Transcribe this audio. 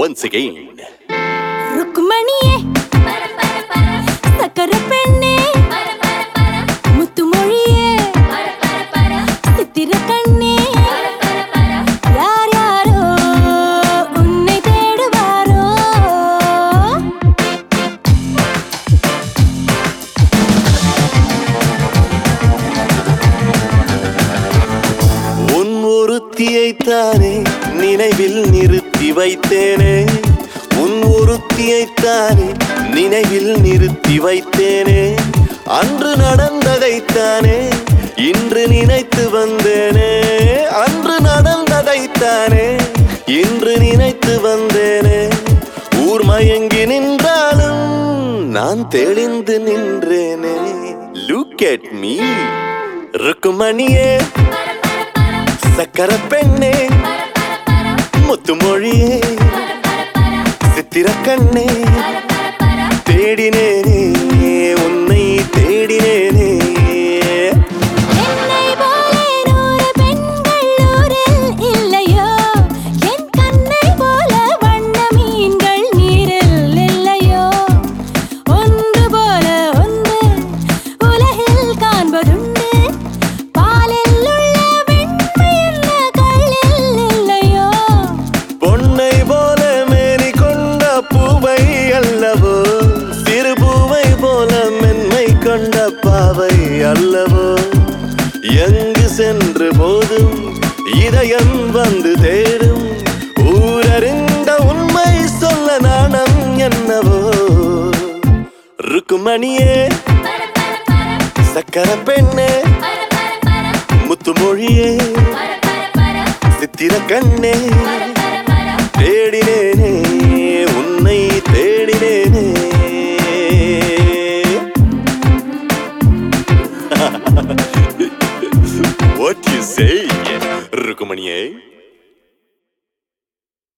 once again. ருக்குமணியே சக்கர பெண்ணே முத்துமொழியே சித்திர கண்ணே யார் யாரோ உன்னை தேடுவாரோ உன் ஒருத்தியைத்தானே நினைவில் நிறுத்தி வைத்தேனே உன் ஒருத்தியைத்தானே நினைவில் நிறுத்தி வைத்தேனே அன்று நடந்ததைத்தானே இன்று நினைத்து வந்தேனே அன்று நடந்ததைத்தானே இன்று நினைத்து வந்தேனே ஊர் மயங்கி நின்றாலும் நான் தெளிந்து நின்றேனே லுக் அட் மீ ருக்குமணியே சக்கர பெண்ணே முத்துமொழியே சித்திர கண்ணே தேடினேனே உன்னை தேடினேனே என்னை போலே நூறு பெண்கள் ஊரில் இல்லையோ என் கண்ணை போல வண்ண மீன்கள் நீரில் இல்லையோ ஒன்று போல ஒன்று உலகில் காண்பதுண்டு பாலில் உள்ள வெண்மை என்ன கல்லில் இல்லையோ பொன்னை போல மேனி கொண்ட பூவை அல்லவோ சிறு பூவை போல மென்மை கொண்ட பாவை அல்லவோ எங்கு சென்று போதும் இதயம் வந்து தேடும் ஊரறிந்த உண்மை சொல்ல நாணம் என்னவோ ருக்குமணியே சக்கர பெண்ணே முத்துமொழியே சித்திர கண்ணே தேடி